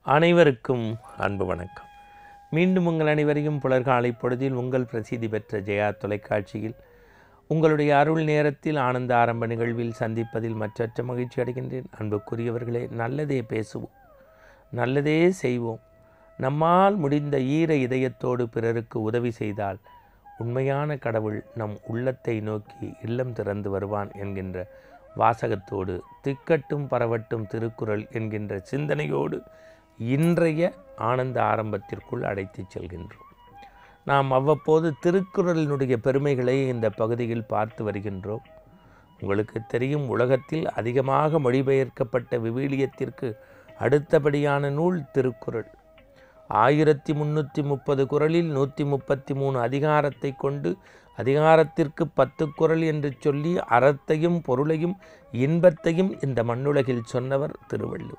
அனைவருக்கும் அன்பு வணக்கம் மீண்டும் உங்கள் அனைவரையும் புலர்காலை பொழுதில் உங்கள் பிரசித்தி பெற்ற ஜெயா தொலைக்காட்சியில் உங்களுடைய அருள் நேரத்தில் ஆனந்த ஆரம்ப நிகழ்வில் சந்திப்பதில் மற்றற்ற மகிழ்ச்சி அடைகின்றேன் அன்புக்குரியவர்களே நல்லதே பேசுவோம் நல்லதே செய்வோம் நம்மால் முடிந்த ஈர இதயத்தோடு பிறருக்கு உதவி செய்தால் உண்மையான கடவுள் நம் உள்ளத்தை நோக்கி இல்லம் திறந்து வருவான் என்கின்ற வாசகத்தோடு திக்கட்டும் பரவட்டும் திருக்குறள் என்கின்ற சிந்தனையோடு இன்றைய ஆனந்த ஆரம்பத்திற்குள் அழைத்துச் செல்கின்றோம் நாம் அவ்வப்போது திருக்குறளினுடைய பெருமைகளை இந்த பகுதியில் பார்த்து வருகின்றோம் உங்களுக்கு தெரியும் உலகத்தில் அதிகமாக மொழிபெயர்க்கப்பட்ட விவிலியத்திற்கு அடுத்தபடியான நூல் திருக்குறள் ஆயிரத்தி முந்நூற்றி முப்பது குறளில் நூற்றி முப்பத்தி மூணு அதிகாரத்தை கொண்டு அதிகாரத்திற்கு பத்து குறள் என்று சொல்லி அறத்தையும் பொருளையும் இன்பத்தையும் இந்த மண்ணுலகில் சொன்னவர் திருவள்ளுவர்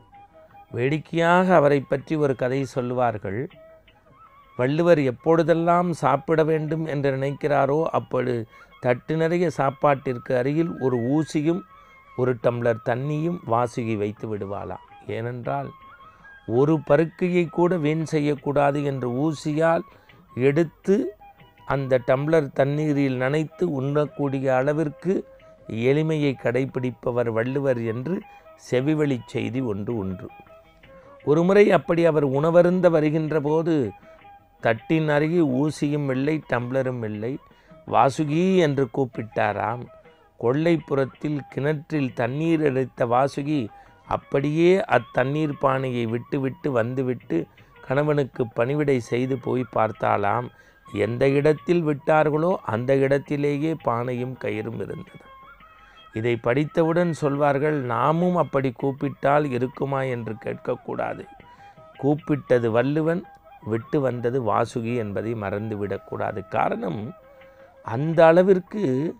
வேடிக்கையாக அவரை பற்றி ஒரு கதை சொல்லுவார்கள் வள்ளுவர் எப்பொழுதெல்லாம் சாப்பிட வேண்டும் என்று நினைக்கிறாரோ அப்பொழுது தட்டு நிறைய சாப்பாட்டிற்கு அருகில் ஒரு ஊசியும் ஒரு டம்ளர் தண்ணியும் வாசுகி வைத்து விடுவாளாம் ஏனென்றால் ஒரு பருக்கையை கூட வீண் செய்யக்கூடாது என்று ஊசியால் எடுத்து அந்த டம்ளர் தண்ணீரில் நனைத்து உண்ணக்கூடிய அளவிற்கு எளிமையை கடைபிடிப்பவர் வள்ளுவர் என்று செவிவழி செய்தி ஒன்று ஒன்று ஒருமுறை அப்படி அவர் உணவருந்த வருகின்ற போது தட்டின் அருகே ஊசியும் இல்லை டம்ளரும் இல்லை வாசுகி என்று கூப்பிட்டாராம் கொள்ளைப்புறத்தில் கிணற்றில் தண்ணீர் எடுத்த வாசுகி அப்படியே அத்தண்ணீர் பானையை விட்டுவிட்டு வந்துவிட்டு கணவனுக்கு பணிவிடை செய்து போய் பார்த்தாலாம் எந்த இடத்தில் விட்டார்களோ அந்த இடத்திலேயே பானையும் கயிறும் இருந்தது இதை படித்தவுடன் சொல்வார்கள் நாமும் அப்படி கூப்பிட்டால் இருக்குமா என்று கேட்கக்கூடாது கூப்பிட்டது வள்ளுவன் விட்டு வந்தது வாசுகி என்பதை மறந்துவிடக்கூடாது காரணம் அந்த அளவிற்கு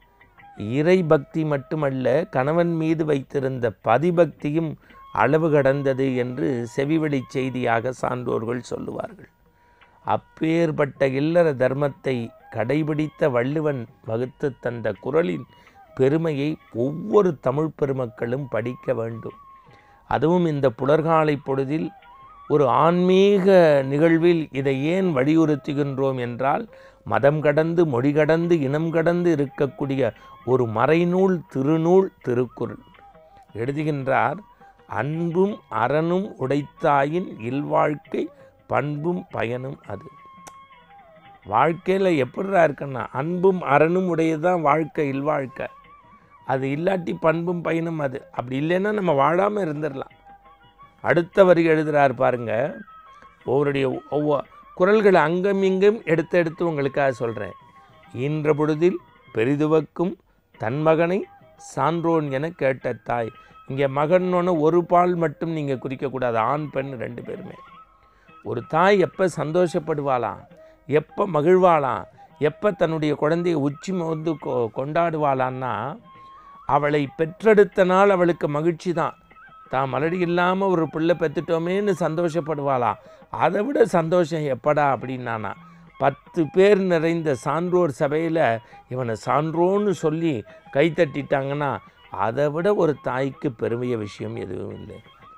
இறை பக்தி மட்டுமல்ல கணவன் மீது வைத்திருந்த பதிபக்தியும் அளவு கடந்தது என்று செவிவழி செய்தியாக சான்றோர்கள் சொல்லுவார்கள் அப்பேற்பட்ட இல்லற தர்மத்தை கடைபிடித்த வள்ளுவன் வகுத்து தந்த குரலின் பெருமையை ஒவ்வொரு தமிழ் பெருமக்களும் படிக்க வேண்டும் அதுவும் இந்த புலர்காலை பொழுதில் ஒரு ஆன்மீக நிகழ்வில் இதை ஏன் வலியுறுத்துகின்றோம் என்றால் மதம் கடந்து மொழி கடந்து இனம் கடந்து இருக்கக்கூடிய ஒரு மறைநூல் திருநூல் திருக்குறள் எழுதுகின்றார் அன்பும் அறனும் உடைத்தாயின் இல்வாழ்க்கை பண்பும் பயனும் அது வாழ்க்கையில் எப்படிடா இருக்குன்னா அன்பும் அறனும் உடையதான் வாழ்க்கை இல்வாழ்க்கை அது இல்லாட்டி பண்பும் பயனும் அது அப்படி இல்லைன்னா நம்ம வாழாமல் இருந்துடலாம் அடுத்த வரி எழுதுகிறார் பாருங்க ஒவ்வொருடைய ஒவ்வொரு குரல்களை அங்கும் இங்கும் எடுத்து எடுத்து உங்களுக்காக சொல்கிறேன் ஈன்ற பொழுதில் பெரிதுவக்கும் தன் மகனை சான்றோன் என கேட்ட தாய் இங்கே மகன்னொன்று ஒரு பால் மட்டும் நீங்கள் குறிக்கக்கூடாது ஆண் பெண் ரெண்டு பேருமே ஒரு தாய் எப்போ சந்தோஷப்படுவாளாம் எப்போ மகிழ்வாளாம் எப்போ தன்னுடைய குழந்தையை உச்சி வந்து கொ கொண்டாடுவாளான்னா அவளை பெற்றெடுத்த நாள் அவளுக்கு மகிழ்ச்சி தான் தான் மலடி இல்லாமல் ஒரு பிள்ளை பெற்றுட்டோமேன்னு சந்தோஷப்படுவாளாம் அதை விட சந்தோஷம் எப்படா அப்படின்னானா பத்து பேர் நிறைந்த சான்றோர் சபையில் இவனை சான்றோன்னு சொல்லி கை தட்டிட்டாங்கன்னா அதை விட ஒரு தாய்க்கு பெருமைய விஷயம் எதுவும் இல்லை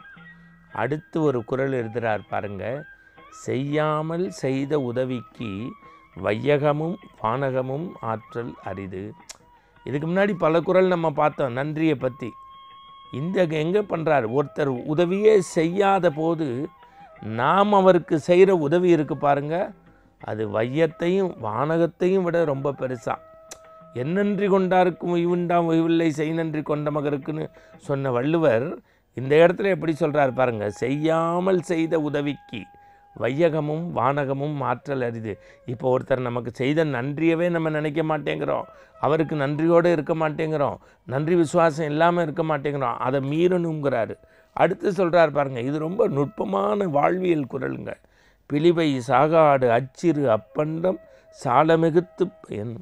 அடுத்து ஒரு குரல் எழுதுகிறார் பாருங்க செய்யாமல் செய்த உதவிக்கு வையகமும் வானகமும் ஆற்றல் அரிது இதுக்கு முன்னாடி பல குரல் நம்ம பார்த்தோம் நன்றியை பற்றி இந்த எங்கே பண்ணுறார் ஒருத்தர் உதவியே செய்யாத போது நாம் அவருக்கு செய்கிற உதவி இருக்குது பாருங்க அது வையத்தையும் வானகத்தையும் விட ரொம்ப பெருசாக என்னன்றி கொண்டாருக்கும் உய்வுண்டாம் உய்வில்லை செய் நன்றி கொண்ட மகருக்குன்னு சொன்ன வள்ளுவர் இந்த இடத்துல எப்படி சொல்கிறார் பாருங்க செய்யாமல் செய்த உதவிக்கு வையகமும் வானகமும் மாற்றல் அரிது இப்போ ஒருத்தர் நமக்கு செய்த நன்றியவே நம்ம நினைக்க மாட்டேங்கிறோம் அவருக்கு நன்றியோடு இருக்க மாட்டேங்கிறோம் நன்றி விசுவாசம் இல்லாமல் இருக்க மாட்டேங்கிறோம் அதை மீறணுங்கிறாரு அடுத்து சொல்கிறார் பாருங்க இது ரொம்ப நுட்பமான வாழ்வியல் குரலுங்க பிலிவை சாகாடு அச்சிறு அப்பண்டம் சாலமிகுத்து பயன்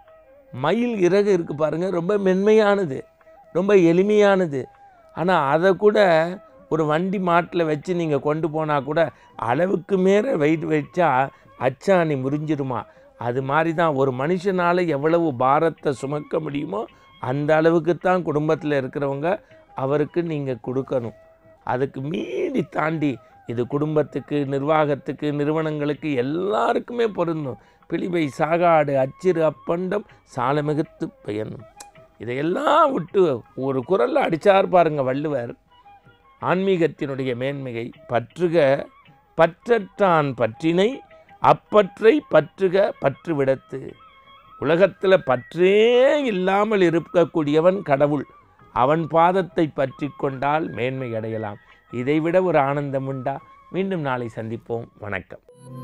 மயில் இறகு இருக்குது பாருங்கள் ரொம்ப மென்மையானது ரொம்ப எளிமையானது ஆனால் அதை கூட ஒரு வண்டி மாட்டில் வச்சு நீங்கள் கொண்டு போனால் கூட அளவுக்கு மேலே வெயிட் வச்சா அச்சாணி முறிஞ்சிருமா அது மாதிரி தான் ஒரு மனுஷனால் எவ்வளவு பாரத்தை சுமக்க முடியுமோ அந்த அளவுக்கு தான் குடும்பத்தில் இருக்கிறவங்க அவருக்கு நீங்கள் கொடுக்கணும் அதுக்கு மீறி தாண்டி இது குடும்பத்துக்கு நிர்வாகத்துக்கு நிறுவனங்களுக்கு எல்லாருக்குமே பொருந்தும் பிளிவை சாகாடு அச்சிறு அப்பண்டம் சாலமிகுத்து பயனும் இதையெல்லாம் விட்டு ஒரு குரலில் அடிச்சார் பாருங்க வள்ளுவர் ஆன்மீகத்தினுடைய மேன்மையை பற்றுக பற்றற்றான் பற்றினை அப்பற்றை பற்றுக பற்று விடத்து உலகத்தில் பற்றே இல்லாமல் இருக்கக்கூடியவன் கடவுள் அவன் பாதத்தை பற்றி கொண்டால் மேன்மை அடையலாம் இதைவிட ஒரு ஆனந்தம் உண்டா மீண்டும் நாளை சந்திப்போம் வணக்கம்